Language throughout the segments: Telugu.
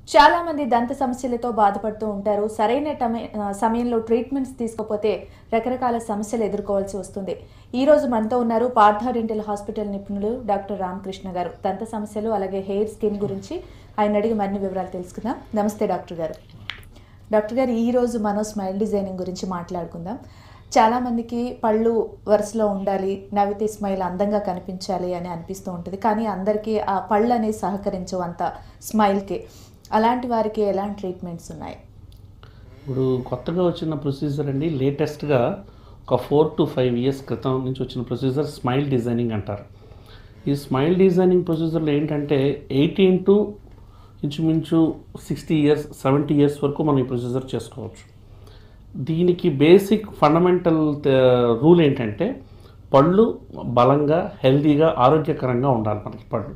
చాలా మంది దంత సమస్యలతో బాధపడుతూ ఉంటారు సరైన టమ- ఆ, సమయంలో ట్రీట్మెంట్స్ తీసుకోకపోతే రకరకాల సమస్యలు ఎదుర్కోవాల్సి వస్తుంది ఈ రోజు మనతో ఉన్నారు పార్థ డెంటల్ హాస్పిటల్ నిపుణులు డాక్టర్ రామకృష్ణ గారు దంత సమస్యలు అలాగే హెయిర్ స్కిన్ గురించి ఆయన అడిగి మరిన్ని వివరాలు తెలుసుకుందాం నమస్తే డాక్టర్ గారు డాక్టర్ గారు ఈ రోజు మనం స్మైల్ డిజైనింగ్ గురించి మాట్లాడుకుందాం చాలా మందికి పళ్ళు వరుసలో ఉండాలి నవ్వితే స్మైల్ అందంగా కనిపించాలి అని అనిపిస్తూ ఉంటుంది కానీ అందరికీ ఆ పళ్ళు అనేది సహకరించవు అంత స్మైల్కి అలాంటి వారికి ఎలాంటి ట్రీట్మెంట్స్ ఉన్నాయి ఇప్పుడు కొత్తగా వచ్చిన ప్రొసీజర్ అండి లేటెస్ట్గా ఒక ఫోర్ టు ఫైవ్ ఇయర్స్ క్రితం నుంచి వచ్చిన ప్రొసీజర్ స్మైల్ డిజైనింగ్ అంటారు ఈ స్మైల్ డిజైనింగ్ ప్రొసీజర్లో ఏంటంటే ఎయిటీన్ టు ఇంచుమించు సిక్స్టీ ఇయర్స్ సెవెంటీ ఇయర్స్ వరకు మనం ఈ ప్రొసీజర్ చేసుకోవచ్చు దీనికి బేసిక్ ఫండమెంటల్ రూల్ ఏంటంటే పళ్ళు బలంగా హెల్తీగా ఆరోగ్యకరంగా ఉండాలి మనకి పళ్ళు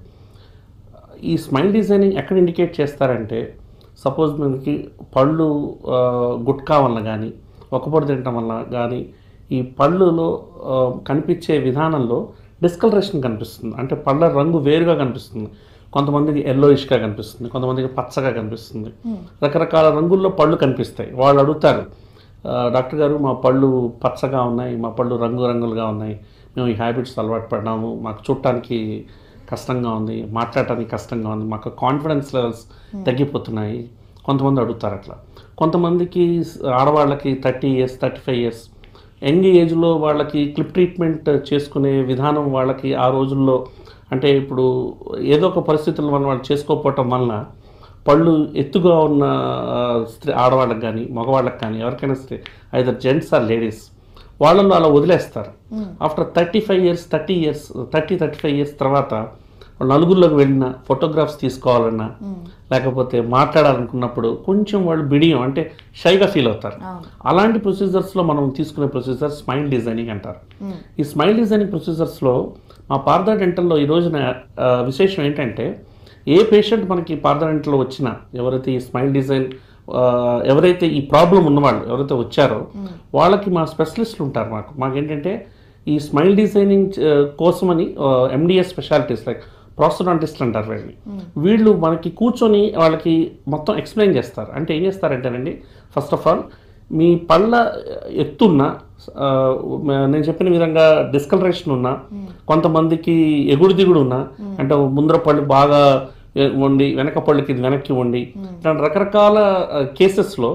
ఈ స్మైల్ డిజైనింగ్ ఎక్కడ ఇండికేట్ చేస్తారంటే సపోజ్ మనకి పళ్ళు ఆ, గుట్కా వల్ల కానీ ఒక్కపొడి తినటం వల్ల కానీ ఈ పళ్ళులో ఆ, కనిపించే విధానంలో డిస్కలరేషన్ కనిపిస్తుంది అంటే పళ్ళ రంగు వేరుగా కనిపిస్తుంది కొంతమందికి ఎల్లోయిష్గా కనిపిస్తుంది కొంతమందికి పచ్చగా కనిపిస్తుంది రకరకాల రంగుల్లో పళ్ళు కనిపిస్తాయి వాళ్ళు అడుగుతారు "ఆ, డాక్టర్ గారు మా పళ్ళు పచ్చగా ఉన్నాయి మా పళ్ళు రంగు రంగులుగా ఉన్నాయి మేము ఈ హ్యాబిట్స్ అలవాటు పడ్డాము మాకు చూడటానికి కష్టంగా ఉంది మాట్లాడటానికి కష్టంగా ఉంది మాకు కాన్ఫిడెన్స్ లెవెల్స్ తగ్గిపోతున్నాయి కొంతమంది అడుగుతారు అట్లా కొంతమందికి స్- ఆడవాళ్ళకి thirty years thirty five years young ఏజ్లో వాళ్ళకి క్లిప్ ట్రీట్మెంట్ చేసుకునే విధానం వాళ్ళకి ఆ రోజుల్లో అంటే ఇప్పుడు ఏదో ఒక పరిస్థితుల వల్ల వాళ్ళు చేసుకోకపోవటం వలన పళ్ళు ఎత్తుగా ఉన్న ఆ, స్త్రీ ఆడవాళ్ళకి కానీ మగవాళ్ళకి కానీ ఎవరికైనా స్త్రీ ఐదర్ జెంట్స్ ఆర్ లేడీస్ వాళ్ళల్లో అలా వదిలేస్తారు after thirty five years thirty years thirty thirty five years తర్వాత వాళ్ళు నలుగురిలోకి వెళ్ళిన ఫోటోగ్రాఫ్స్ తీసుకోవాలన్నా లేకపోతే మాట్లాడాలనుకున్నప్పుడు కొంచెం వాళ్ళు బిడియం అంటే షైగా ఫీల్ అవుతారు అవును అలాంటి ప్రొసీజర్స్లో మనం తీసుకునే ప్రొసీజర్ స్మైల్ డిజైనింగ్ అంటారు ఈ స్మైల్ డిజైనింగ్ ప్రొసీజర్స్లో మా పార్థ డెంటల్లో ఈ రోజున ఆ, విశేషం ఏంటంటే ఏ పేషెంట్ మనకి పార్థ డెంటల్లో వచ్చినా ఎవరైతే ఈ స్మైల్ డిజైన్ ఆ, ఎవరైతే ఈ ప్రాబ్లం ఉన్నవాళ్ళు ఎవరైతే వచ్చారో వాళ్ళకి మా స్పెషలిస్టులు ఉంటారు మాకు మాకేంటంటే ఈ స్మైల్ డిజైనింగ్ ఆ, కోసమని ఎండిఎస్ స్పెషాలిటీస్ లైక్ ప్రాస్టోడాంటిస్ట్ అంటారు వీళ్ళని వీళ్ళు మనకి కూర్చొని వాళ్ళకి మొత్తం ఎక్స్ప్లెయిన్ చేస్తారు అంటే ఏం చేస్తారంటేనండి ఫస్ట్ ఆఫ్ ఆల్ మీ పళ్ళ ఎత్తున్న ఆ, నేను చెప్పిన విధంగా డిస్కలరేషన్ ఉన్న కొంతమందికి ఎగుడు దిగుడు ఉన్న అంటే ముందర పళ్ళు బాగా ఎ- ఉండి వెనక పళ్ళకి ఇది వెనక్కి ఉండి ఇట్లాంటి రకరకాల కేసెస్లో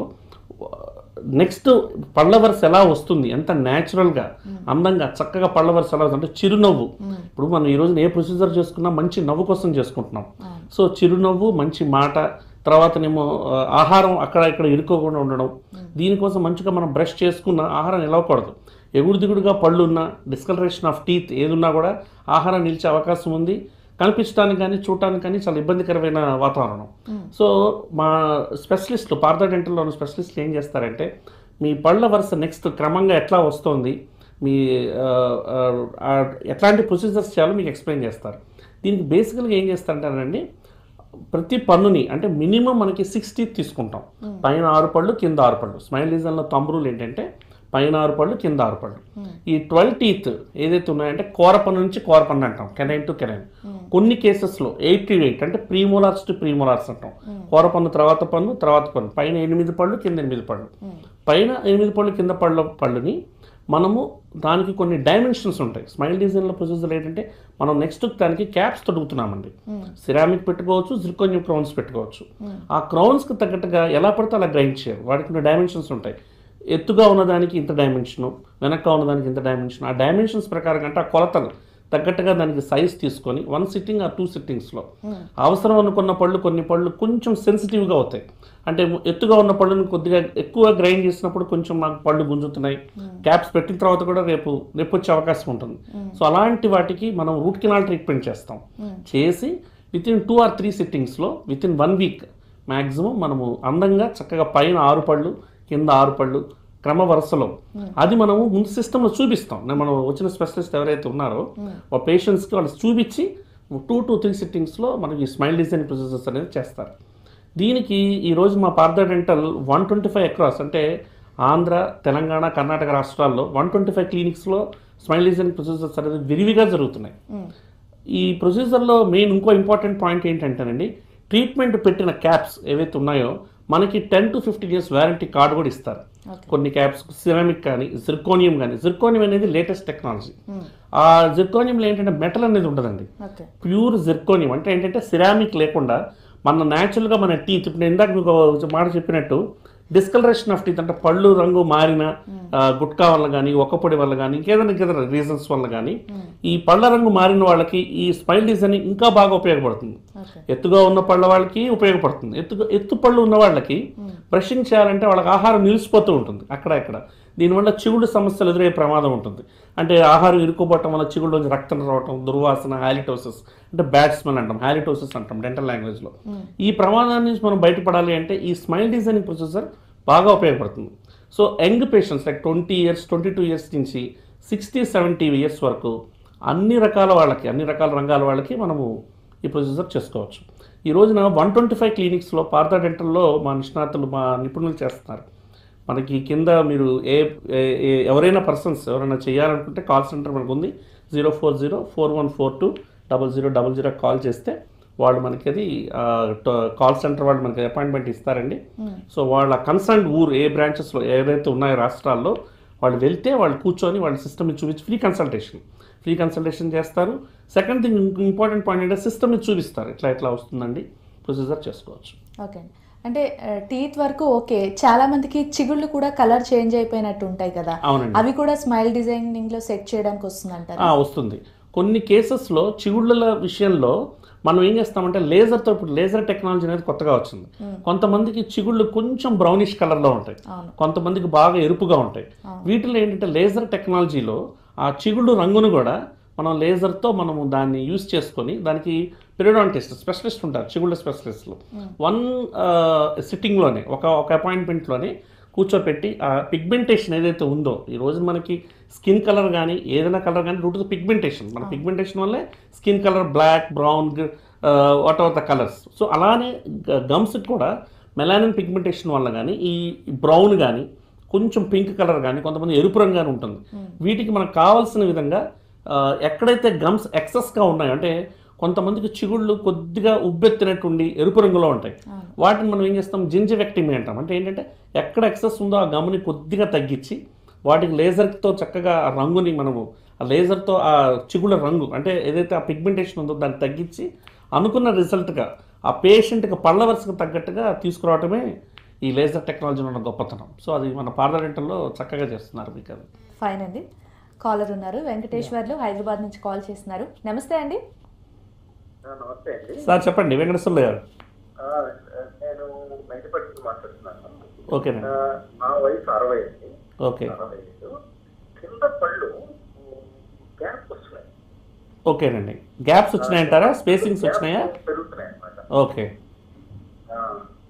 నెక్స్ట్ పళ్ళ వరుస ఎలా వస్తుంది ఎంత న్యాచురల్గా అందంగా చక్కగా పళ్ళ వరుస ఎలా వస్తుంది అంటే చిరునవ్వు ఇప్పుడు మనం ఈ రోజున ఏ ప్రొసీజర్ చేసుకున్నా మంచి నవ్వు కోసం చేసుకుంటున్నాం సో చిరునవ్వు మంచి మాట తర్వాతనేమో ఆ, ఆహారం అక్కడ ఇక్కడ ఇరుక్కోకుండా ఉండడం దీనికోసం మంచిగా మనం బ్రష్ చేసుకున్న ఆహారం నిలవకూడదు ఎగుడు దిగుడుగా పళ్ళు ఉన్న డిస్కలరేషన్ ఆఫ్ టీత్ ఏదున్నా కూడా ఆహారం నిలిచే అవకాశం ఉంది కనిపించడానికి కానీ చూడటానికి కానీ చాలా ఇబ్బందికరమైన వాతావరణం సో మా స్పెషలిస్టులు పార్థ డెంటల్లో ఉన్న స్పెషలిస్టులు ఏం చేస్తారంటే మీ పళ్ళ వరుస నెక్స్ట్ క్రమంగా ఎట్లా వస్తుంది మీ ఆ, ఆ, ఆ, ఎట్లాంటి ప్రొసీజర్స్ చేయాలో మీకు ఎక్స్ప్లెయిన్ చేస్తారు దీనికి బేసికల్గా ఏం చేస్తారంటారండి ప్రతి పన్నుని అంటే మినిమం మనకి సిక్స్ టీత్ తీసుకుంటాం పైన ఆరు పళ్ళు కింద ఆరు పళ్ళు స్మైల్ డిజైన్లో తమ్మురులు ఏంటంటే పైన ఆరు పళ్ళు కింద ఆరు పళ్ళు ఈ ట్వెల్వ్ టీత్ ఏదైతే ఉన్నాయంటే కోర పన్ను నుంచి కోర పన్ను అంటాం కెనైన్ టు కెనైన్ కొన్ని కేసెస్లో ఎయిట్ టు ఎయిట్ అంటే ప్రీమోలార్స్ టు ప్రీమోలార్స్ అంటాం కోర పన్ను తర్వాత పన్ను తర్వాత పన్ను పైన ఎనిమిది పళ్ళు కింద ఎనిమిది పళ్ళు పైన ఎనిమిది పళ్ళు కింద పళ్ళ పళ్ళుని మనము దానికి కొన్ని డైమెన్షన్స్ ఉంటాయి స్మైల్ డిజైన్లో ప్రొసీజర్ ఏంటంటే మనం నెక్స్ట్ దానికి క్యాప్స్ తొడుగుతున్నామండి సిరామిక్ పెట్టుకోవచ్చు జిర్కోనియం క్రౌన్స్ పెట్టుకోవచ్చు ఆ క్రౌన్స్కి తగ్గట్టుగా ఎలా పడితే అలా గ్రైండ్ చేయాలి వాటికి కొన్ని డైమెన్షన్స్ ఉంటాయి ఎత్తుగా ఉన్నదానికి ఇంత డైమెన్షను వెనక ఉన్నదానికి ఇంత డైమెన్షన్ ఆ డైమెన్షన్స్ ప్రకారం అంటే ఆ కొలతలు తగ్గట్టుగా దానికి సైజ్ తీసుకొని వన్ సిట్టింగ్ ఆ టూ సిట్టింగ్స్లో అవసరం అనుకున్న పళ్ళు కొన్ని పళ్ళు కొంచెం సెన్సిటివ్గా అవుతాయి అంటే ఎత్తుగా ఉన్న పళ్ళుని కొద్దిగా ఎక్కువ గ్రైండ్ చేసినప్పుడు కొంచెం మాకు పళ్ళు గుంజుతున్నాయి క్యాప్స్ పెట్టిన తర్వాత కూడా రేపు రేపు వచ్చే అవకాశం ఉంటుంది సో అలాంటి వాటికి మనం రూట్ కెనాల్ ట్రీట్మెంట్ చేస్తాం చేసి within two or three సిట్టింగ్స్లో within one week maximum మనము అందంగా చక్కగా పైన ఆరు పళ్ళు కింద ఆరు పళ్ళు క్రమ వరుసలో అది మనము ముందు సిస్టంలో చూపిస్తాం నేను మనం వచ్చిన స్పెషలిస్ట్ ఎవరైతే ఉన్నారో ఆ పేషెంట్స్కి వాళ్ళు చూపించి టూ టు త్రీ సిట్టింగ్స్లో మనకి స్మైల్ డిజైన్ ప్రొసీజర్స్ అనేది చేస్తారు దీనికి ఈరోజు మా Partha dental one twenty five across అంటే ఆంధ్ర తెలంగాణ కర్ణాటక రాష్ట్రాల్లో వన్ ట్వంటీ ఫైవ్ క్లినిక్స్లో స్మైల్ డిజైన్ ప్రొసీజర్స్ అనేది విరివిగా జరుగుతున్నాయి ఈ ప్రొసీజర్లో మెయిన్ ఇంకో ఇంపార్టెంట్ పాయింట్ ఏంటంటేనండి ట్రీట్మెంట్ పెట్టిన క్యాప్స్ ఏవైతే ఉన్నాయో మనకి ten to fifteen years warranty card కూడా ఇస్తారు ఓకే కొన్ని క్యాప్స్ సిరామిక్ కానీ జిర్కోనియం కానీ జిర్కోనియం అనేది లేటెస్ట్ టెక్నాలజీ ఆ జిర్కోనియంలో ఏంటంటే మెటల్ అనేది ఉండదండి ఓకే ప్యూర్ జిర్కోనియం అంటే ఏంటంటే సిరామిక్ లేకుండా మన న్యాచురల్గా మన టీత్ ఇప్పుడు నేను ఇందాక మీకు ఒక మాట చెప్పినట్టు డిస్కలరేషన్ ఆఫ్ టీత్ అంటే పళ్ళు రంగు మారిన ఆ, గుట్కా వల్ల కానీ ఒక్కపొడి వల్ల కానీ ఇంకేదైనా ఇంకేదైనా రీజన్స్ వల్ల కానీ ఈ పళ్ళ రంగు మారిన వాళ్ళకి ఈ స్మైల్ డిజైన్ ఇంకా బాగా ఉపయోగపడుతుంది ఓకే ఎత్తుగా ఉన్న పళ్ళ వాళ్ళకి ఉపయోగపడుతుంది ఎత్తు ఎత్తు పళ్ళు ఉన్న వాళ్ళకి బ్రషింగ్ చేయాలంటే వాళ్ళకి ఆహారం నిలిచిపోతూ ఉంటుంది అక్కడ ఇక్కడ దీనివల్ల చిగుళ్ళు సమస్యలు ఎదురయ్యే ప్రమాదం ఉంటుంది అంటే ఆహారం ఇరుక్కుపోవటం వల్ల చిగుళ్ళలోంచి రక్తం రావటం దుర్వాసన హాలిటోసిస్ అంటే బ్యాడ్ స్మెల్ అంటాం హాలిటోసిస్ అంటాం డెంటల్ లాంగ్వేజ్లో ఈ ప్రమాదాన్ని నుంచి మనం బయటపడాలి అంటే ఈ స్మైల్ డిజైనింగ్ ప్రొసెసర్ బాగా ఉపయోగపడుతుంది so young patients like twenty years twenty two years నుంచి సిక్స్టీ సెవెంటీ ఇయర్స్ వరకు అన్ని రకాల వాళ్ళకి అన్ని రకాల రంగాల వాళ్ళకి మనము ఈ ప్రొసీజర్ చేసుకోవచ్చు ఈ రోజున వన్ ట్వంటీ ఫైవ్ క్లినిక్స్లో పార్థా డెంటల్లో మా నిష్ణాతులు మా నిపుణులు చేస్తున్నారు మనకి కింద మీరు ఏ ఏ- ఏ- ఎవరైనా పర్సన్స్ ఎవరైనా చేయాలనుకుంటే కాల్ సెంటర్ మనకు ఉంది zero four zero four one four two double zero double zero call చేస్తే వాళ్ళు మనకి అది కాల్ సెంటర్ వాళ్ళు మనకి అపాయింట్మెంట్ ఇస్తారండి సో వాళ్ళ కన్సర్న్ ఊరు ఏ బ్రాంచెస్లో ఏదైతే ఉన్నాయో రాష్ట్రాల్లో వాళ్ళు వెళ్తే వాళ్ళు కూర్చొని వాళ్ళ సిస్టమ్ చూపించి ఫ్రీ కన్సల్టేషన్ ఫ్రీ కన్సల్టేషన్ చేస్తారు సెకండ్ థింగ్ ఇంపార్టెంట్ పాయింట్ ఏంటంటే సిస్టమ్ చూపిస్తారు ఇట్లా ఇట్లా వస్తుందండి ప్రొసీజర్ చేసుకోవచ్చు ఓకే అండి అంటే టీత్ వరకు ఓకే చాలా మందికి చిగుళ్ళు కూడా కలర్ చేంజ్ అయిపోయినట్టు ఉంటాయి కదా అవునండి అవి కూడా స్మైల్ డిజైనింగ్ లో సెట్ చేయడానికి వస్తుందంటారు ఆ, వస్తుంది కొన్ని కేసెస్లో చిగుళ్ళ విషయంలో మనం ఏం చేస్తామంటే లేజర్తో ఇప్పుడు లేజర్ టెక్నాలజీ అనేది కొత్తగా వచ్చింది కొంతమందికి చిగుళ్ళు కొంచెం బ్రౌనిష్ కలర్లో ఉంటాయి అవును కొంతమందికి బాగా ఎరుపుగా ఉంటాయి వీటిలో ఏంటంటే లేజర్ టెక్నాలజీలో ఆ చిగుళ్ళు రంగును కూడా మనం లేజర్తో మనము దాన్ని యూస్ చేసుకొని దానికి పెరిడాంటిస్ట్ స్పెషలిస్ట్ ఉంటారు చిగుళ్ళ స్పెషలిస్టులు వన్ సిట్టింగ్లోనే ఒక ఒక అపాయింట్మెంట్లోనే కూర్చోపెట్టి ఆ పిగ్మెంటేషన్ ఏదైతే ఉందో ఈ రోజు మనకి స్కిన్ కలర్ కానీ ఏదైనా కలర్ కానీ రూట్ పిగ్మెంటేషన్ మన పిగ్మెంటేషన్ వల్లే skin colour black brown whatever the colours so అలానే గమ్స్కి కూడా మెలానిన్ పిగ్మెంటేషన్ వల్ల కానీ ఈ బ్రౌన్ కానీ కొంచెం పింక్ కలర్ కానీ కొంతమంది ఎరుపు రంగు కానీ ఉంటుంది వీటికి మనకు కావాల్సిన విధంగా ఆ, ఎక్కడైతే గమ్స్ ఎక్సెస్గా ఉన్నాయో అంటే కొంతమందికి చిగుళ్ళు కొద్దిగా ఉబ్బెత్తినట్టుండి ఎరుపు రంగులో ఉంటాయి వాటిని మనం ఏం చేస్తాం జింజివెక్టిమీ అంటాం అంటే ఏంటంటే ఎక్కడ ఎక్సెస్ ఉందో ఆ గమ్ని కొద్దిగా తగ్గించి వాటికి లేజర్తో చక్కగా ఆ రంగుని మనము ఆ లేజర్తో ఆ చిగుళ్ళ రంగు అంటే ఏదైతే ఆ పిగ్మెంటేషన్ ఉందో దాన్ని తగ్గించి అనుకున్న రిజల్ట్గా ఆ పేషెంట్కి పళ్ళ వరుసకు తగ్గట్టుగా తీసుకురావటమే ఈ లేజర్ టెక్నాలజీ ఉన్న గొప్పతనం సో అది మన పార్లమెంటల్లో చక్కగా చేస్తున్నారు మీకు అది ఫైన్ అండి కాలర్ ఉన్నారు వెంకటేశ్వర్లు హైదరాబాద్ నుంచి కాల్ చేస్తున్నారు నమస్తే అండి ఆ, నమస్తే అండి సార్ చెప్పండి వెంకటేశ్వర్లు గారు ఆ, నేను మైటిపట్టి నుంచి మాట్లాడుతున్నాను ఓకేనండి ఆ, నా వయసు అరవై అండి ఓకే అరవై ఐదు కింద పళ్ళు గ్యాప్ వస్తున్నాయి ఓకేనండి గ్యాప్స్ వచ్చినాయంటారా స్పేసింగ్స్ వచ్చినాయా Gaps పెరుగుతున్నాయి అన్నమాట ఓకే ఆ,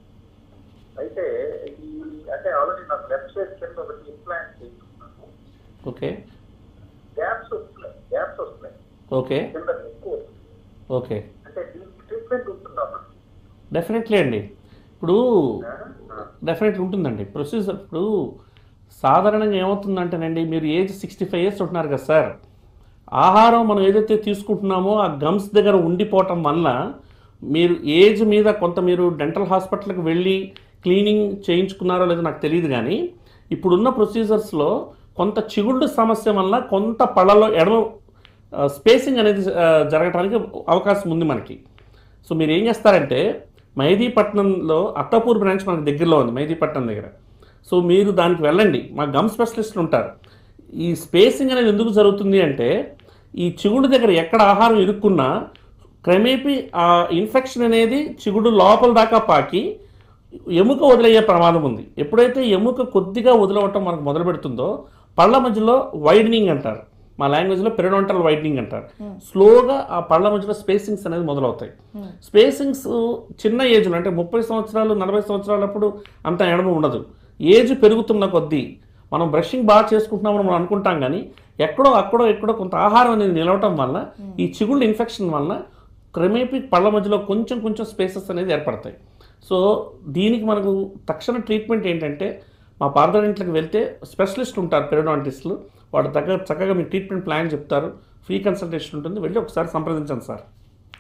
అయితే ఈ అంటే ఆల్రెడీ నాకు లెఫ్ట్ సైడ్ కింద ఒకటి ఇంప్లాంట్ చేసుకున్నాను ఓకే గ్యాప్స్ వస్తున్నాయి గ్యాప్స్ వస్తున్నాయి ఓకే కింద ఎక్కువ వస్తుంది ఓకే అంటే దీనికి ట్రీట్మెంట్ ఉంటుందా మనకి? డెఫినెట్లీ అండి ఇప్పుడు ఆ? ఆ, డెఫినెట్లీ ఉంటుందండి ప్రొసీజర్ ఇప్పుడు సాధారణంగా ఏమవుతుందంటేనండి మీరు ఏజ్ సిక్స్టీ ఫైవ్ ఇయర్స్ ఉంటున్నారు కదా సార్ ఆహారం మనం ఏదైతే తీసుకుంటున్నామో ఆ గమ్స్ దగ్గర ఉండిపోవటం వల్ల మీరు ఏజ్ మీద కొంత మీరు డెంటల్ హాస్పిటల్కి వెళ్ళి క్లీనింగ్ చేయించుకున్నారో లేదో నాకు తెలియదు కానీ ఇప్పుడున్న ప్రొసీజర్స్లో కొంత చిగుళ్ళు సమస్య వల్ల కొంత పళ్ళలో ఎడమ స్పేసింగ్ అనేది ఆ, జరగడానికి అవకాశం ఉంది మనకి సో మీరు ఏం చేస్తారంటే మైదీపట్నంలో అత్తాపూర్ బ్రాంచ్ మనకు దగ్గరలో ఉంది మైదీపట్నం దగ్గర సో మీరు దానికి వెళ్ళండి మా గమ్ స్పెషలిస్టులు ఉంటారు ఈ స్పేసింగ్ అనేది ఎందుకు జరుగుతుంది అంటే ఈ చిగుడు దగ్గర ఎక్కడ ఆహారం ఇరుక్కున్నా క్రమేపీ ఆ ఇన్ఫెక్షన్ అనేది చిగుడు లోపల దాకా పాకి ఎముక వదిలయ్యే ప్రమాదం ఉంది ఎప్పుడైతే ఎముక కొద్దిగా వదిలవటం మనకు మొదలు పెడుతుందో పళ్ళ మధ్యలో వైడనింగ్ అంటారు మా లాంగ్వేజ్లో పెరిడోంటల్ వైడనింగ్ అంటారు స్లోగా ఆ పళ్ళ మధ్యలో స్పేసింగ్స్ అనేది మొదలవుతాయి స్పేసింగ్స్ చిన్న ఏజ్లో అంటే ముప్పై సంవత్సరాలు నలభై సంవత్సరాలప్పుడు అంత ఎడమ ఉండదు ఏజ్ పెరుగుతున్న కొద్దీ మనం బ్రషింగ్ బాగా చేసుకుంటున్నామని మనం అనుకుంటాం కానీ ఎక్కడో అక్కడో ఎక్కడో కొంత ఆహారం అనేది నిలవటం వల్ల ఈ చిగుళ్ళు ఇన్ఫెక్షన్ వల్ల క్రమేపీ పళ్ళ మధ్యలో కొంచెం కొంచెం స్పేసెస్ అనేది ఏర్పడతాయి సో దీనికి మనకు తక్షణ ట్రీట్మెంట్ ఏంటంటే మా పార్లమెంట్లకు వెళ్తే స్పెషలిస్ట్ ఉంటారు పెరిడాంటిస్టులు వాడు దగ్గర చక్కగా మీ ట్రీట్మెంట్ ప్లాన్ చెప్తారు ఫ్రీ కన్సల్టేషన్ ఉంటుంది వెళ్ళి ఒకసారి సంప్రదించండి సార్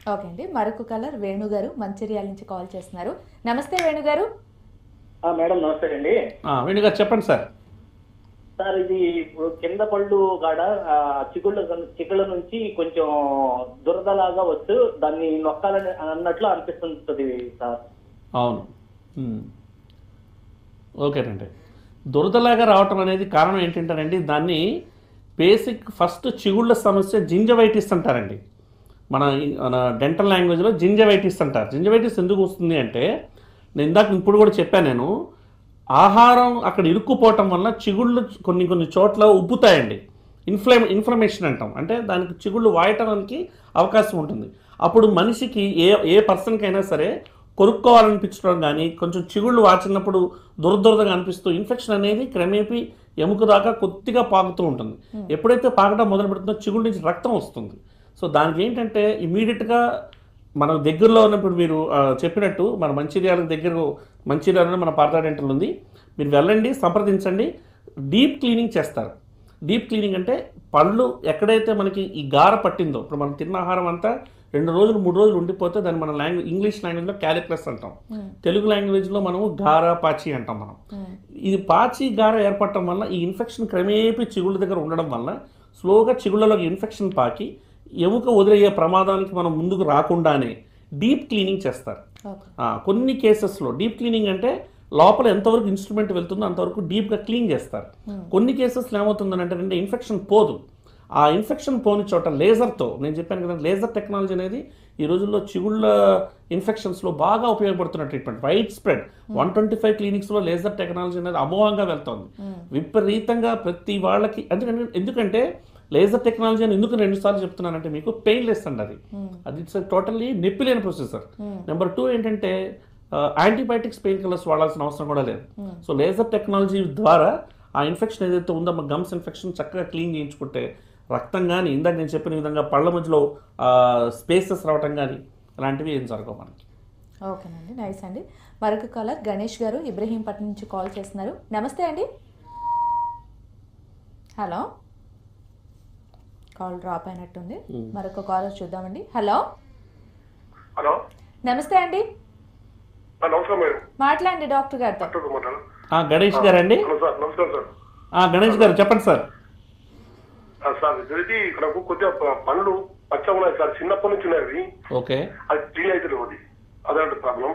ఓకే అండి మరొక కలర్ వేణు గారు మంచిర్యాల నుంచి కాల్ చేస్తున్నారు నమస్తే వేణు గారు ఆ, మేడం నమస్తే అండి ఆ, వేణుగారు చెప్పండి సార్ సార్ ఇది ఇప్పుడు కింద పళ్ళు కాడ ఆ, చిగుళ్ళ చిగుళ్ళ నుంచి కొంచెం దురదలాగా వస్తూ దాన్ని నొక్కాలని అన్నట్లు అనిపిస్తుంటది సార్ అవును ఉమ్. ఓకేనండి దురదలాగా రావటం అనేది కారణం ఏంటంటారండి దాన్ని బేసిక్ ఫస్ట్ చిగుళ్ళ సమస్య జింజవైటిస్ అంటారండి మన మన డెంటల్ లాంగ్వేజ్లో జింజవైటిస్ అంటారు జింజవైటిస్ ఎందుకు వస్తుంది అంటే నేను ఇందాక ఇప్పుడు కూడా చెప్పాను నేను ఆహారం అక్కడ ఇరుక్కుపోవటం వల్ల చిగుళ్ళు కొన్ని కొన్ని చోట్ల ఉబ్బుతాయండి ఇన్ఫ్లమే ఇన్ఫ్లమేషన్ అంటాం అంటే దానికి చిగుళ్ళు వాయటానికి అవకాశం ఉంటుంది అప్పుడు మనిషికి ఏ ఏ పర్సన్కైనా సరే కొరుక్కోవాలనిపించడం కానీ కొంచెం చిగుళ్ళు వాచినప్పుడు దురదురదగా అనిపిస్తూ ఇన్ఫెక్షన్ అనేది క్రమేపీ ఎముక దాకా కొద్దిగా పాకుతూ ఉంటుంది ఎప్పుడైతే పాకడం మొదలు పెడుతుందో చిగుళ్ళ నుంచి రక్తం వస్తుంది సో దానికి ఏంటంటే ఇమీడియట్గా మన దగ్గరలో ఉన్నప్పుడు మీరు ఆ, చెప్పినట్టు మన మంచిర్యాల దగ్గర మంచిర్యాలలో మన పార్థా డెంటల్ ఉంది మీరు వెళ్ళండి సంప్రదించండి డీప్ క్లీనింగ్ చేస్తారు డీప్ క్లీనింగ్ అంటే పళ్ళు ఎక్కడైతే మనకి ఈ గార పట్టిందో ఇప్పుడు మనం తిన్న ఆహారం అంతా రెండు రోజులు మూడు రోజులు ఉండిపోతే దాన్ని మన లాంగ్వేజ్ ఇంగ్లీష్ లాంగ్వేజ్లో క్యాలిక్యులస్ అంటాం తెలుగు లాంగ్వేజ్లో మనము గార పాచి అంటాం మనం ఇది పాచి గార ఏర్పడటం వల్ల ఈ ఇన్ఫెక్షన్ క్రమేపీ చిగుళ్ళ దగ్గర ఉండడం వల్ల స్లోగా చిగుళ్ళలోకి ఇన్ఫెక్షన్ పాకి ఎముక వదిలయ్యే ప్రమాదానికి మనం ముందుకు రాకుండానే డీప్ క్లీనింగ్ చేస్తారు ఓకే ఆ, కొన్ని కేసెస్లో డీప్ క్లీనింగ్ అంటే లోపల ఎంతవరకు ఇన్స్ట్రుమెంట్ వెళ్తుందో అంతవరకు డీప్గా క్లీన్ చేస్తారు కొన్ని కేసెస్లో ఏమవుతుందని అంటే అంటే ఇన్ఫెక్షన్ పోదు ఆ ఇన్ఫెక్షన్ పోని చోట లేజర్తో నేను చెప్పాను కదా లేజర్ టెక్నాలజీ అనేది ఈ రోజుల్లో చిగుళ్ళ ఇన్ఫెక్షన్స్లో బాగా ఉపయోగపడుతున్న treatment wide spread one twenty five క్లినిక్స్లో లేజర్ టెక్నాలజీ అనేది అమోఘంగా వెళ్తోంది విపరీతంగా ప్రతి వాళ్ళకి ఎందుకంటే ఎందుకంటే లేజర్ టెక్నాలజీ అని ఎందుకు రెండుసార్లు చెప్తున్నానంటే మీకు పెయిన్లెస్ అండి అది అది ఇట్స్ టోటల్లీ నొప్పి లేని ప్రొసెసర్ నెంబర్ టూ ఏంటంటే యాంటీబయాటిక్స్ పెయిన్ కిల్లర్స్ వాడాల్సిన అవసరం కూడా లేదు సో లేజర్ టెక్నాలజీ ద్వారా ఆ ఇన్ఫెక్షన్ ఏదైతే ఉందో మా గమ్స్ ఇన్ఫెక్షన్ చక్కగా క్లీన్ చేయించుకుంటే రక్తం కానీ ఇందాక నేను చెప్పిన విధంగా పళ్ళ మధ్యలో స్పేసెస్ రావటం కానీ అలాంటివి ఏం జరగవు మనకి ఓకేనండి నైస్ అండి మరొక కాలర్ గణేష్ గారు ఇబ్రహీంపట్నం నుంచి కాల్ చేస్తున్నారు నమస్తే అండి హలో కాల్ డ్రాప్ అయినట్టుంది మరొక కాలర్ చూద్దామండి హలో హలో నమస్తే అండి ఆ, నమస్కారం మేడం మాట్లాడండి డాక్టర్ గారితో డాక్టర్ మాట్లాడు ఆ, గణేష్ గారండి హలో సార్ నమస్కారం సార్ ఆ, గణేష్ గారు చెప్పండి సార్ ఆ, సార్ ఇది ఇక్కడ కొద్దిగా ప- పండ్లు పచ్చగా ఉన్నాయి సార్ చిన్నప్పటి నుంచి ఉన్నాయి అవి ఓకే అది క్లీన్ అయితే అది అదే ప్రాబ్లం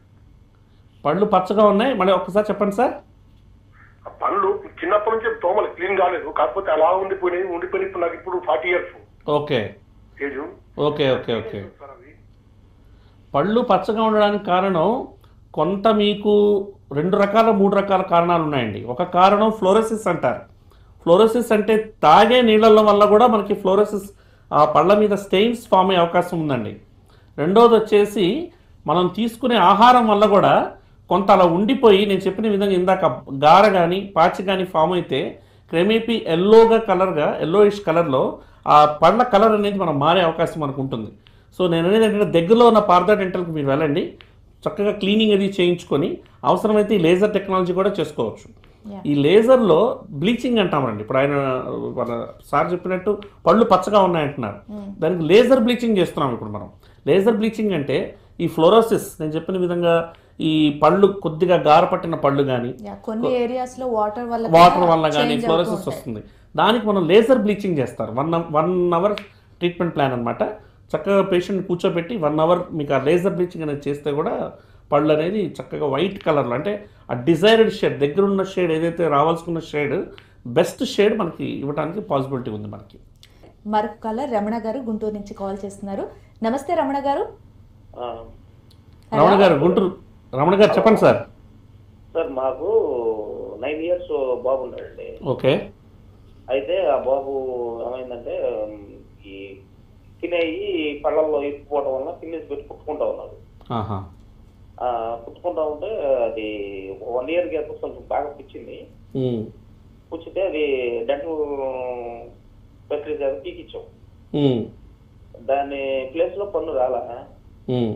పళ్ళు పచ్చగా ఉన్నాయి మళ్ళీ ఒక్కసారి చెప్పండి సార్ ఆ పండ్లు చిన్నప్పటి నుంచి దోమలు క్లీన్ కాలేదు కాకపోతే అలా ఉండిపోయినాయి ఉండిపోయినాయి ఇప్పుడు నాకు ఇప్పుడు forty years okay age okay okay okay sir అవి పళ్ళు పచ్చగా ఉండడానికి కారణం కొంత మీకు రెండు రకాల మూడు రకాల కారణాలు ఉన్నాయండి ఒక కారణం ఫ్లోరోసిస్ అంటారు ఫ్లోరోసిస్ అంటే తాగే నీళ్ళల వల్ల కూడా మనకి ఫ్లోరోసిస్ ఆ పళ్ళ మీద స్టెయిన్స్ ఫామ్ అయ్యే అవకాశం ఉందండి రెండోది వచ్చేసి మనం తీసుకునే ఆహారం వల్ల కూడా కొంత అలా ఉండిపోయి నేను చెప్పిన విధంగా ఇందాక గార కానీ పాచి కానీ ఫామ్ అయితే క్రమేపీ ఎల్లోగా కలర్గా ఎల్లోయిష్ కలర్లో ఆ పళ్ళ కలర్ అనేది మనం మారే అవకాశం మనకు ఉంటుంది సో నేను అనేది ఏంటంటే దగ్గరలో ఉన్న పార్థా డెంటల్కి మీరు వెళ్ళండి చక్కగా క్లీనింగ్ అది చేయించుకొని అవసరమైతే ఈ లేజర్ టెక్నాలజీ కూడా చేసుకోవచ్చు Yeah. ఈ లేజర్లో బ్లీచింగ్ అంటామండి ఇప్పుడు ఆయన మన సార్ చెప్పినట్టు పళ్ళు పచ్చగా ఉన్నాయంటున్నారు దానికి లేజర్ బ్లీచింగ్ చేస్తున్నాం ఇప్పుడు మనం లేజర్ బ్లీచింగ్ అంటే ఈ ఫ్లోరోసిస్ నేను చెప్పిన విధంగా ఈ పళ్ళు కొద్దిగా గారపట్టిన పళ్ళు కానీ యా, కొన్ని ఏరియాస్ లో వాటర్ వల్ల వాటర్ వల్ల కానీ change అవుతూ ఫ్లోరోసిస్ ఉంటాయి. వస్తుంది దానికి మనం లేజర్ బ్లీచింగ్ చేస్తారు one one hour treatment plan అనమాట చక్కగా పేషెంట్ కూర్చోబెట్టి వన్ అవర్ మీకు ఆ లేజర్ బ్లీచింగ్ అనేది చేస్తే కూడా పళ్ళు అనేది చక్కగా వైట్ కలర్లో అంటే ఆ డిజైర్డ్ షేడ్ దగ్గర ఉన్న షేడ్ ఏదైతే రావాల్సుకున్న షేడ్ బెస్ట్ షేడ్ మనకి ఇవ్వడానికి పాసిబిలిటీ ఉంది మనకి మరొక కాలర్ రమణ గారు గుంటూరు నుంచి కాల్ చేస్తున్నారు నమస్తే రమణ గారు ఆ, రమణ గారు గుంటూరు రమణ గారు చెప్పండి సార్ సార్ మాకు నైన్ ఇయర్స్ బాబు ఉన్నాడండి ఓకే అయితే ఆ బాబు ఏమైందంటే ఉమ్, ఈ తినేయి పళ్ళల్లో ఇరుక్కుపోవడం వల్ల తినేసి పెట్టి పుట్టుకుంటా ఉన్నాడు ఆహా ఆ, పుట్టుకుంటా ఉంటే అది వన్ ఇయర్ గ్యాప్ కొంచెం బాగా పుచ్చింది ఉమ్, పుచ్చితే అది డెంటల్ స్పెషలిస్ట్ అది పీకిచ్చాం ఉమ్, దాని ప్లేస్ లో పన్ను రాలా ఉమ్,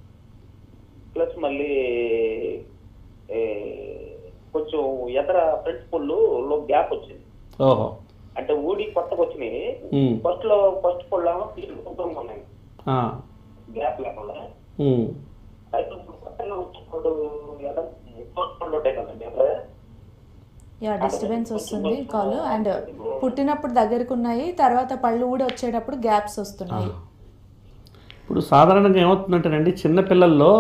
ప్లస్ మళ్ళీ ఏ, కొంచెం ఎదర ఫ్రంట్ పుల్లు లో గ్యాప్ వచ్చింది ఓహో అంటే ఊడి కొత్తగా వచ్చినాయి ఉమ్, ఫస్ట్ లో ఫస్ట్ పుల్ల ఉన్నాయి ఆ, గ్యాప్ లేకుండా ఉమ్. అయితే ఇప్పుడు కొత్తగా వచ్చినప్పుడు ఎలా ఎక్కువ పళ్ళు ఉంటాయి కదండి అప్పుడు యా డిస్టర్బెన్స్ వస్తుంది కాల్ అండ్ పుట్టినప్పుడు దగ్గరకు ఉన్నాయి తర్వాత పళ్ళు ఊడి వచ్చేటప్పుడు గ్యాప్స్ వస్తున్నాయి ఇప్పుడు సాధారణంగా ఏమవుతుందంటేనండి చిన్నపిల్లల్లో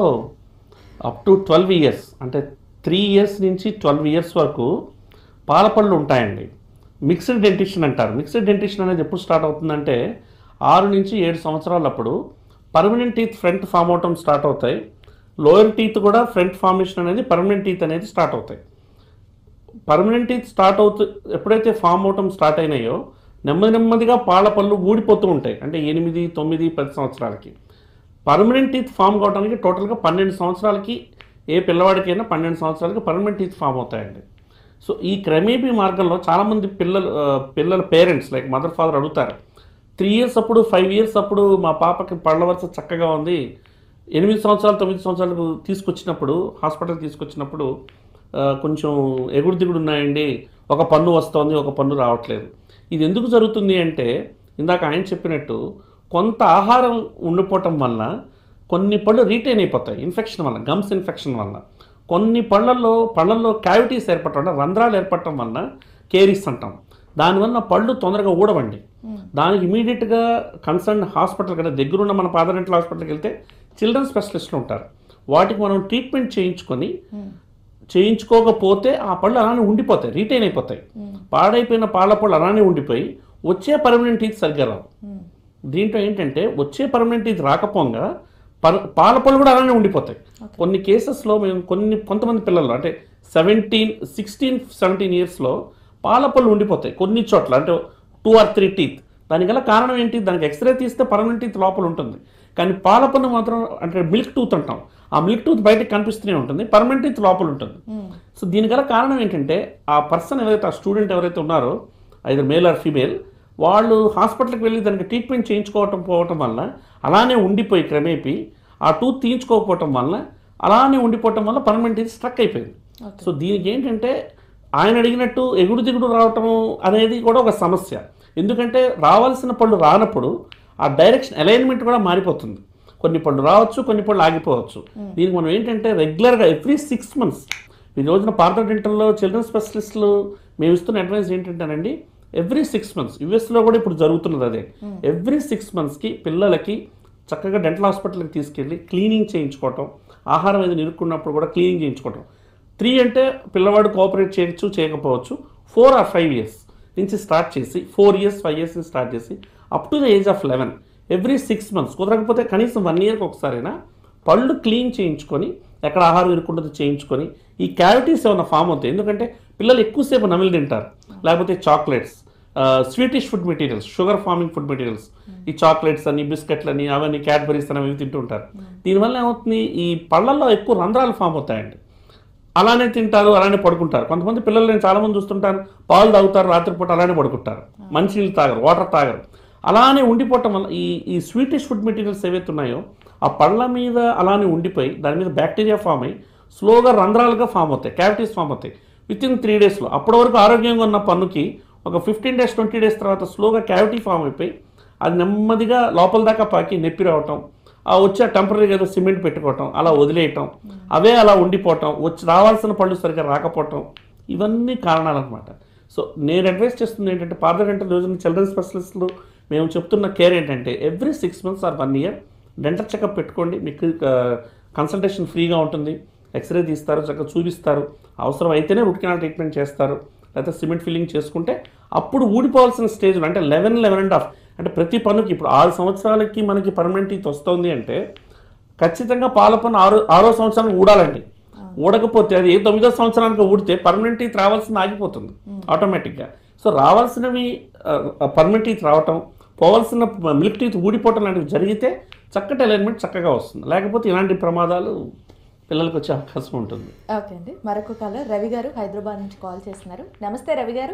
అప్ టు ట్వెల్వ్ ఇయర్స్ అంటే త్రీ ఇయర్స్ నుంచి ట్వెల్వ్ ఇయర్స్ వరకు పాలపళ్ళు ఉంటాయండి మిక్స్డ్ డెంటిషన్ అంటారు మిక్స్డ్ డెంటిషన్ అనేది ఎప్పుడు స్టార్ట్ అవుతుందంటే ఆరు నుంచి ఏడు సంవత్సరాలప్పుడు పర్మనెంట్ టీత్ ఫ్రంట్ ఫామ్ అవటం స్టార్ట్ అవుతాయి లోయర్ టీత్ కూడా ఫ్రంట్ ఫార్మేషన్ అనేది పర్మనెంట్ టీత్ అనేది స్టార్ట్ అవుతాయి పర్మనెంట్ టీత్ స్టార్ట్ అవుతూ ఎప్పుడైతే ఫామ్ అవటం స్టార్ట్ అయినాయో నెమ్మది నెమ్మదిగా పాల పళ్ళు ఊడిపోతూ ఉంటాయి అంటే ఎనిమిది తొమ్మిది పది సంవత్సరాలకి పర్మనెంట్ టీత్ ఫామ్ కావడానికి టోటల్గా పన్నెండు సంవత్సరాలకి ఏ పిల్లవాడికైనా పన్నెండు సంవత్సరాలకి పర్మనెంట్ టీత్ ఫామ్ అవుతాయండి సో ఈ క్రమేపీ మార్గంలో చాలామంది పిల్లలు ఆ, పిల్లల పేరెంట్స్ లైక్ మదర్ ఫాదర్ అడుగుతారు త్రీ ఇయర్స్ అప్పుడు ఫైవ్ ఇయర్స్ అప్పుడు మా పాపకి పళ్ళ వరుస చక్కగా ఉంది ఎనిమిది సంవత్సరాలు తొమ్మిది సంవత్సరాలకు తీసుకొచ్చినప్పుడు హాస్పిటల్ తీసుకొచ్చినప్పుడు ఆ, కొంచెం ఎగుడు దిగుడు ఉన్నాయండి ఒక పన్ను వస్తోంది ఒక పన్ను రావట్లేదు ఇది ఎందుకు జరుగుతుంది అంటే ఇందాక ఆయన చెప్పినట్టు కొంత ఆహారం ఉండిపోవటం వల్ల కొన్ని పళ్ళు రీటైన్ అయిపోతాయి ఇన్ఫెక్షన్ వల్ల గమ్స్ ఇన్ఫెక్షన్ వల్ల కొన్ని పళ్ళల్లో పళ్ళల్లో క్యావిటీస్ ఏర్పడటం అంటే రంధ్రాలు ఏర్పడటం వల్ల కేరీస్ అంటాం దానివల్ల పళ్ళు తొందరగా ఊడవండి దానికి ఇమీడియట్గా కన్సర్న్ హాస్పిటల్ కదా దగ్గరున్న మన పాదరెంటల్ హాస్పిటల్కి వెళ్తే చిల్డ్రన్ స్పెషలిస్టులు ఉంటారు వాటికి మనం ట్రీట్మెంట్ చేయించుకొని చేయించుకోకపోతే ఆ పళ్ళు అలానే ఉండిపోతాయి రీటైన్ అయిపోతాయి పాడైపోయిన పాల పళ్ళు అలానే ఉండిపోయి వచ్చే పర్మనెంట్ టీత్ సరిగ్గా రావు దీంట్లో ఏంటంటే వచ్చే పర్మనెంట్ టీత్ రాకపోగా పర్ పాల పళ్ళు కూడా అలానే ఉండిపోతాయి కొన్ని కేసెస్లో మేము కొన్ని కొంతమంది పిల్లలు అంటే సెవెంటీన్ సిక్స్టీన్ సెవెంటీన్ ఇయర్స్లో పాల పళ్ళు ఉండిపోతాయి కొన్ని చోట్ల అంటే టూ ఆర్ త్రీ టీత్ దానికల కారణం ఏంటి దానికి ఎక్స్రే తీస్తే పర్మనెంట్ టీత్ లోపల ఉంటుంది కానీ పాల పన్ను మాత్రం అంటే మిల్క్ టూత్ అంటాం ఆ మిల్క్ టూత్ బయటకు కనిపిస్తూనే ఉంటుంది పర్మనెంట్ టీత్ లోపల ఉంటుంది సో దీనికల కారణం ఏంటంటే ఆ పర్సన్ ఎవరైతే ఆ స్టూడెంట్ ఎవరైతే ఉన్నారో ఐదర్ మేల్ ఆర్ ఫీమేల్ వాళ్ళు హాస్పిటల్కి వెళ్ళి దానికి ట్రీట్మెంట్ చేయించుకోవటం పోవటం వల్ల అలానే ఉండిపోయి క్రమేపీ ఆ టూత్ తీయించుకోకపోవటం వల్ల అలానే ఉండిపోవటం వల్ల పర్మనెంట్ టీత్ స్ట్రక్ అయిపోయింది సో దీనికి ఏంటంటే ఆయన అడిగినట్టు ఎగుడు దిగుడు రావటం అనేది కూడా ఒక సమస్య ఎందుకంటే రావాల్సిన పళ్ళు రానప్పుడు ఆ డైరెక్షన్ అలైన్మెంట్ కూడా మారిపోతుంది కొన్ని పళ్ళు రావచ్చు కొన్ని పళ్ళు ఆగిపోవచ్చు దీనికి మనం ఏంటంటే రెగ్యులర్గా ఎవ్రీ సిక్స్ మంత్స్ ఈ రోజున పార్థ డెంటల్లో చిల్డ్రన్ స్పెషలిస్టులు మేము ఇస్తున్న అడ్వైస్ ఏంటంటేనండి ఎవ్రీ సిక్స్ మంత్స్ యుఎస్లో కూడా ఇప్పుడు జరుగుతున్నది అదే ఎవ్రీ సిక్స్ మంత్స్కి పిల్లలకి చక్కగా డెంటల్ హాస్పిటల్కి తీసుకెళ్ళి క్లీనింగ్ చేయించుకోవటం ఆహారం ఏదైనా ఇరుక్కున్నప్పుడు కూడా క్లీనింగ్ చేయించుకోవటం త్రీ అంటే పిల్లవాడు కోఆపరేట్ చేయొచ్చు చేయకపోవచ్చు ఫోర్ ఆర్ ఫైవ్ ఇయర్స్ నుంచి స్టార్ట్ చేసి ఫోర్ ఇయర్స్ ఫైవ్ ఇయర్స్ నుంచి స్టార్ట్ చేసి up to the age of eleven every six months కుదరకపోతే కనీసం వన్ ఇయర్కి ఒకసారైనా పళ్ళు క్లీన్ చేయించుకొని ఎక్కడ ఆహారం ఇరుక్కుంటుందో చేయించుకొని ఈ క్యావిటీస్ ఏమైనా ఫామ్ అవుతాయి ఎందుకంటే పిల్లలు ఎక్కువసేపు నమిలి తింటారు లేకపోతే chocolates sweetish food materials sugar forming food materials ఈ చాక్లెట్స్ అని బిస్కెట్లని అవన్నీ క్యాడ్బరీస్ అని అవి తింటూ ఉంటారు దీనివల్ల ఏమవుతుంది ఈ పళ్ళల్లో ఎక్కువ రంధ్రాలు ఫామ్ అవుతాయండి అలానే తింటారు అలానే పడుకుంటారు కొంతమంది పిల్లలు నేను చాలా మంది చూస్తుంటాను పాలు తాగుతారు రాత్రిపూట అలానే పడుకుంటారు మంచినీళ్ళు తాగరు వాటర్ తాగరు అలానే ఉండిపోవటం వల్ల ఈ ఈ స్వీటిష్ ఫుడ్ మెటీరియల్స్ ఏవైతే ఉన్నాయో ఆ పళ్ళ మీద అలానే ఉండిపోయి దాని మీద బ్యాక్టీరియా ఫామ్ అయ్యి స్లోగా రంధ్రాలుగా ఫామ్ అవుతాయి క్యావిటీస్ ఫామ్ అవుతాయి విత్ ఇన్ త్రీ డేస్లో అప్పటి వరకు ఆరోగ్యంగా ఉన్న పన్నుకి ఒక ఫిఫ్టీన్ డేస్ ట్వంటీ డేస్ తర్వాత స్లోగా క్యావిటీ ఫామ్ అయిపోయి అది నెమ్మదిగా లోపల దాకా పాకి నొప్పి రావటం ఆ వచ్చే టెంపరీగా ఏదో సిమెంట్ పెట్టుకోవటం అలా వదిలేయటం అవే అలా ఉండిపోవటం వచ్చి రావాల్సిన పళ్ళు సరిగ్గా రాకపోవటం ఇవన్నీ కారణాలు అనమాట సో నేను అడ్వైస్ చేస్తుంది ఏంటంటే పార్లర్ అంటే రోజున చిల్డ్రన్ స్పెషలిస్టులు మేము చెప్తున్న కేర్ ఏంటంటే every six months or one year dental checkup పెట్టుకోండి మీకు కన్సల్టేషన్ ఫ్రీగా ఉంటుంది ఎక్స్రే తీస్తారు చక్కగా చూపిస్తారు అవసరం అయితేనే రూట్ కెనాల్ ట్రీట్మెంట్ చేస్తారు లేకపోతే సిమెంట్ ఫిల్లింగ్ చేసుకుంటే అప్పుడు ఊడిపోవాల్సిన స్టేజ్ అంటే లెవెన్ లెవెన్ అండ్ హాఫ్ అంటే ప్రతి పన్నుకి ఇప్పుడు ఆరు సంవత్సరాలకి మనకి పర్మనెంట్ టీత్ వస్తుంది అంటే ఖచ్చితంగా పాల పన్ను ఆరో ఆరో సంవత్సరానికి ఊడాలండి ఊడకపోతే అది ఏ తొమ్మిదో సంవత్సరానికి ఊడితే పర్మనెంట్ టీత్ రావాల్సింది ఆగిపోతుంది ఆటోమేటిక్గా సో రావాల్సినవి పర్మనెంట్ టీత్ రావటం పోవాల్సిన మిల్క్ టీత్ ఊడిపోవటం లాంటివి జరిగితే చక్కటి అలైన్మెంట్ చక్కగా వస్తుంది లేకపోతే ఇలాంటి ప్రమాదాలు పిల్లలకు వచ్చే అవకాశం ఉంటుంది ఓకే అండి మరొక కాలర్ రవి గారు హైదరాబాద్ నుంచి కాల్ చేస్తున్నారు నమస్తే రవి గారు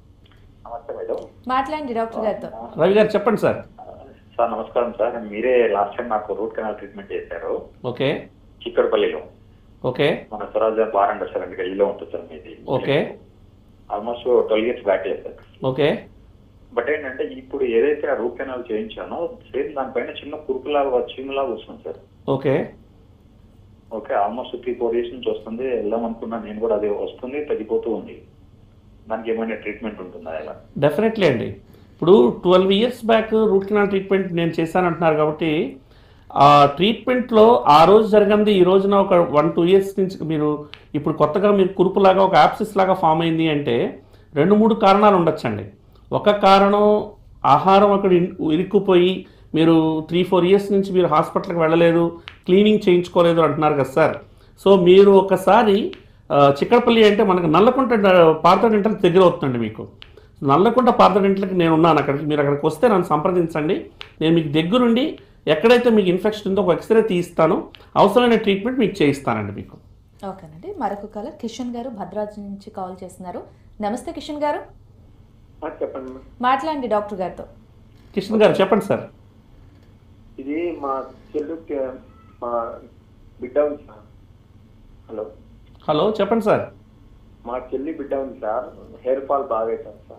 నమస్తే మేడం మాట్లాడండి డాక్టర్ గారితో రవి గారు చెప్పండి సార్ సార్ నమస్కారం సార్ మీరే లాస్ట్ టైం నాకు రూట్ కెనాల్ ట్రీట్మెంట్ చేశారు ఓకే చిక్కడపల్లిలో ఓకే మన స్వరాజ్ బార్ అండ్ రెస్టారెంట్ గల్లీలో ఉంటుంది సార్ మీది okay almost twelve years back sir okay but ఏంటంటే ఇప్పుడు ఏదైతే ఆ రూట్ కెనాల్ చేయించానో సేమ్ దానిపైన చిన్న కురుకులాగా చీమలాగా వస్తుంది sir okay okay almost three four years నుంచి వస్తుంది వెళ్దాం అనుకున్నా నేను కూడా అదే వస్తుంది తగ్గిపోతూ ఉంది దానికి ఏమైనా ట్రీట్మెంట్ ఉంటుందా ఎలా డెఫినెట్లీ అండి ఇప్పుడు twelve years back root canal treatment నేను చేశానంటున్నారు కాబట్టి ఆ ట్రీట్మెంట్లో ఆ రోజు జరిగింది ఈ రోజున ఒక వన్ టూ ఇయర్స్ నుంచి మీరు ఇప్పుడు కొత్తగా మీరు కురుపులాగా ఒక యాప్సిస్ లాగా ఫామ్ అయింది అంటే రెండు మూడు కారణాలు ఉండొచ్చండి ఒక కారణం ఆహారం అక్కడ ఇన్- ఇరుక్కుపోయి మీరు త్రీ ఫోర్ ఇయర్స్ నుంచి మీరు హాస్పిటల్కి వెళ్ళలేదు క్లీనింగ్ చేయించుకోలేదు అంటున్నారు కదా సార్ సో మీరు ఒకసారి ఆ, చిక్కడపల్లి అంటే మనకు నల్లకుంట పార్థ డెంటల్ దగ్గర అవుతుందండి మీకు నల్లకుంట పార్థ డెంటల్కి నేను ఉన్నాను అక్కడికి మీరు అక్కడికి వస్తే నన్ను సంప్రదించండి నేను మీకు దగ్గరుండి ఎక్కడైతే మీకు ఇన్ఫెక్షన్ ఉందో ఒక ఎక్స్రే తీయిస్తాను అవసరమైన ట్రీట్మెంట్ మీకు చేయిస్తానండి మీకు ఓకేనండి మరొక కాలర్ కిషన్ గారు భద్రాద్రి నుంచి కాల్ చేస్తున్నారు నమస్తే కిషన్ గారు ఆ, చెప్పండి మేడం. మాట్లాడండి డాక్టర్ గారితో కిషన్ గారు చెప్పండి సార్ ఇది మా చెల్లికి మా బిడ్డ ఉంది సార్ హలో హలో చెప్పండి సార్ మా చెల్లి బిడ్డ ఉంది సార్ హెయిర్ ఫాల్ బాగా అవుతుంది సార్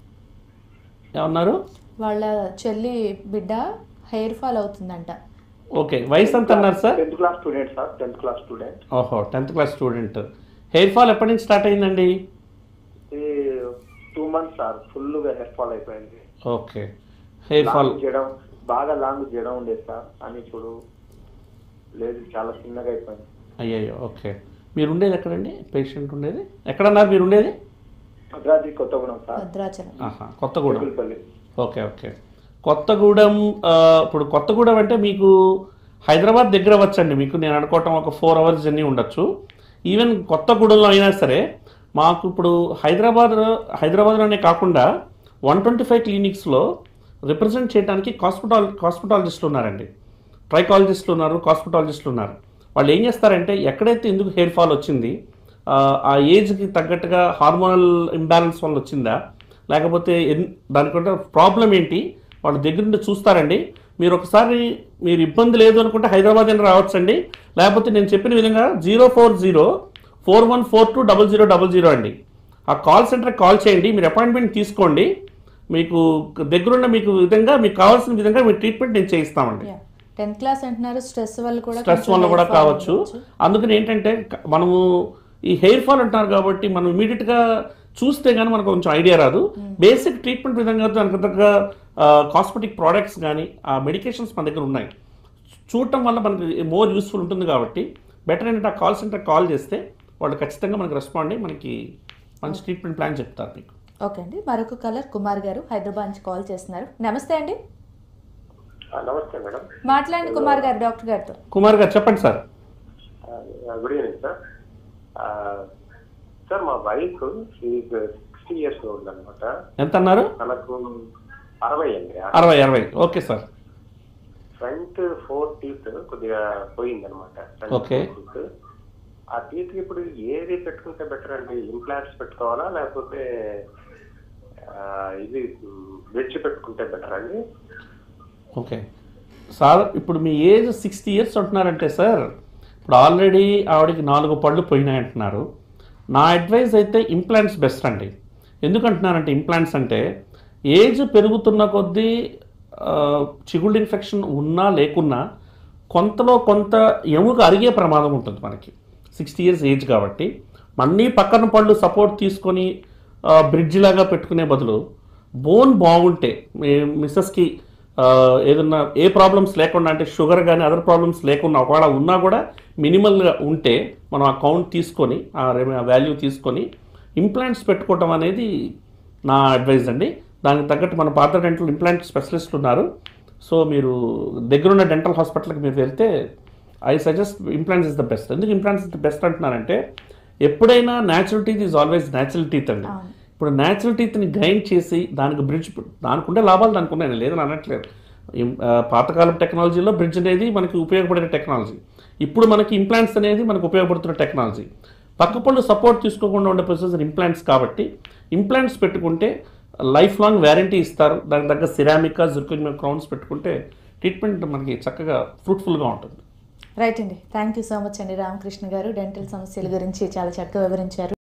ఏమన్నారు వాళ్ళ చెల్లి బిడ్డ హెయిర్ ఫాల్ అవుతుందంట ఓకే వయసు ఎంత అన్నారు sir tenth class student sir tenth class student ఓహో tenth class student hair fall ఎప్పటి నుంచి స్టార్ట్ అయిందండి ఇది టూ మంత్స్ సార్ ఫుల్ గా హెయిర్ ఫాల్ అయిపోయింది ఓకే హెయిర్ ఫాల్ లాంగ్ చేయడం బాగా లాంగ్ చేయడం ఉండేది సార్ కానీ ఇప్పుడు లేదు చాలా చిన్నగా అయిపోయింది అయ్యయ్యో ఓకే మీరు ఉండేది ఎక్కడండి పేషెంట్ ఉండేది ఎక్కడన్నారు మీరు ఉండేది భద్రాద్రి కొత్తగూడెం సార్ భద్రాచలం ఆహా కొత్తగూడెం చిగురుపల్లి ఓకే ఓకే కొత్తగూడెం ఆ, ఇప్పుడు కొత్తగూడెం అంటే మీకు హైదరాబాద్ దగ్గర అవ్వచ్చండి మీకు నేను అనుకోవటం ఒక ఫోర్ అవర్స్ జర్నీ ఉండొచ్చు ఈవెన్ కొత్తగూడెంలో అయినా సరే మాకు ఇప్పుడు హైదరాబాద్ హైదరాబాద్లోనే కాకుండా వన్ ట్వంటీ ఫైవ్ క్లినిక్స్లో రిప్రజెంట్ చేయడానికి హాస్పిటాల్ హాస్పిటాలజిస్టులు ఉన్నారండి ట్రైకాలజిస్టులు ఉన్నారు హాస్పిటాలజిస్టులు ఉన్నారు వాళ్ళు ఏం చేస్తారంటే ఎక్కడైతే ఎందుకు హెయిర్ ఫాల్ వచ్చింది ఆ, ఆ ఏజ్కి తగ్గట్టుగా హార్మోనల్ ఇంబ్యాలెన్స్ వల్ల వచ్చిందా లేకపోతే ఎన్- దానికంటే ప్రాబ్లం ఏంటి వాళ్ళ దగ్గర నుండి చూస్తారండి మీరు ఒకసారి మీరు ఇబ్బంది లేదు అనుకుంటే హైదరాబాద్ అని రావచ్చండి లేకపోతే నేను చెప్పిన విధంగా zero four zero four one four two double zero double zero అండి ఆ కాల్ సెంటర్కి కాల్ చేయండి మీరు అపాయింట్మెంట్ తీసుకోండి మీకు దగ్గరున్న మీకు విధంగా మీకు కావాల్సిన విధంగా మీ ట్రీట్మెంట్ నేను చేయిస్తామండి టెన్త్ క్లాస్ అంటున్నారు స్ట్రెస్ వల్ల కూడా స్ట్రెస్ కొంచెం వల్ల hair కూడా fall కావచ్చు ఉండొచ్చు. అందుకని ఏంటంటే క- మనము ఈ హెయిర్ ఫాల్ అంటున్నారు కాబట్టి మనం ఇమీడియట్గా చూస్తే కానీ మనకు కొంచెం ఐడియా రాదు బేసిక్ ట్రీట్మెంట్ విధంగా దానికి తగ్గ కాస్మెటిక్ ప్రోడక్ట్స్ కానీ ఆ మెడికేషన్స్ మన దగ్గర ఉన్నాయి చూడటం వల్ల మనకి మోర్ యూస్ఫుల్ ఉంటుంది కాబట్టి బెటర్ ఏంటంటే ఆ కాల్ సెంటర్ కాల్ చేస్తే వాళ్ళు ఖచ్చితంగా మనకి రెస్పాండ్ అయ్యి మనకి మంచి ట్రీట్మెంట్ ప్లాన్ చెప్తారు మీకు ఓకే అండి మరొక కలర్ కుమార్ గారు హైదరాబాద్ నుంచి కాల్ చేస్తున్నారు నమస్తే అండి ఆ, నమస్తే మేడం మాట్లాడండి కుమార్ గారు డాక్టర్ గారితో కుమార్ గారు చెప్పండి సార్ ఆ, గుడ్ ఈవినింగ్ సార్ ఆ, సార్ మా వైఫ్ సిక్స్టీ ఇయర్స్ ఓల్డ్ అనమాట ఎంత అన్నారు తనకు అరవై అండి అరవై అరవై okay sir front four teeth కొద్దిగా పోయింది అనమాట Okay. ఆ టీత్ ఇప్పుడు ఏది పెట్టుకుంటే బెటర్ అండి ఇంప్లాంట్స్ పెట్టుకోవాలా లేకపోతే ఆ, ఇది బ్రిడ్జ్ పెట్టుకుంటే బెటర్ అండి ఓకే సార్ ఇప్పుడు మీ ఏజ్ సిక్స్టీ ఇయర్స్ అంటున్నారంటే సార్ ఇప్పుడు ఆల్రెడీ ఆవిడకి నాలుగు పళ్ళు పోయినాయి అంటున్నారు నా అడ్వైస్ అయితే ఇంప్లాంట్స్ బెస్ట్ అండి ఎందుకంటున్నానంటే ఇంప్లాంట్స్ అంటే ఏజ్ పెరుగుతున్న కొద్దీ ఆ, చిగుళ్ళు ఇన్ఫెక్షన్ ఉన్నా లేకున్నా కొంతలో కొంత ఎముక అరిగే ప్రమాదం ఉంటుంది మనకి సిక్స్టీ ఇయర్స్ ఏజ్ కాబట్టి మళ్ళీ పక్కన పళ్ళు సపోర్ట్ తీసుకొని బ్రిడ్జ్ లాగా పెట్టుకునే బదులు బోన్ బాగుంటే మీ మిస్సెస్కి ఏదన్నా ఏ ప్రాబ్లమ్స్ లేకుండా అంటే షుగర్ కానీ అదర్ ప్రాబ్లమ్స్ లేకుండా ఒకవేళ ఉన్నా కూడా మినిమల్గా ఉంటే మనం ఆ కౌంట్ తీసుకొని ఆ వాల్యూ తీసుకొని ఇంప్లాంట్స్ పెట్టుకోవటం అనేది నా అడ్వైజ్ అండి దానికి తగ్గట్టు మన పాత డెంటల్ ఇంప్లాంట్ స్పెషలిస్ట్ ఉన్నారు సో మీరు దగ్గరున్న డెంటల్ హాస్పిటల్కి మీరు వెళ్తే I suggest implants is the best ఎందుకు ఇంప్లాంట్స్ ఇస్ ద బెస్ట్ అంటున్నారంటే ఎప్పుడైనా natural teeth is always natural teeth అండి అవును. ఇప్పుడు న్యాచురల్ టీత్ని గ్రైండ్ చేసి దానికి బ్రిడ్జ్ దానికి ఉండే లాభాలు దానికి ఉన్నాయి నేను లేదని అనట్లేదు ఇం- ఆ, పాతకాలం టెక్నాలజీలో బ్రిడ్జ్ అనేది మనకి ఉపయోగపడే టెక్నాలజీ ఇప్పుడు మనకి ఇంప్లాంట్స్ అనేది మనకు ఉపయోగపడుతున్న టెక్నాలజీ పక్క పళ్ళు సపోర్ట్ తీసుకోకుండా ఉండే ప్రొసెసర్ ఇంప్లాంట్స్ కాబట్టి ఇంప్లాంట్స్ పెట్టుకుంటే లైఫ్ లాంగ్ వ్యారంటీ ఇస్తారు దానికి తగ్గ సిరామికా జుర్కున్ క్రౌన్స్ పెట్టుకుంటే ట్రీట్మెంట్ మనకి చక్కగా ఫ్రూట్ఫుల్గా ఉంటుంది రైట్ అండి థ్యాంక్ యూ సో మచ్ అండి రామకృష్ణ గారు డెంటల్ సమస్యల గురించి చాలా చక్కగా వివరించారు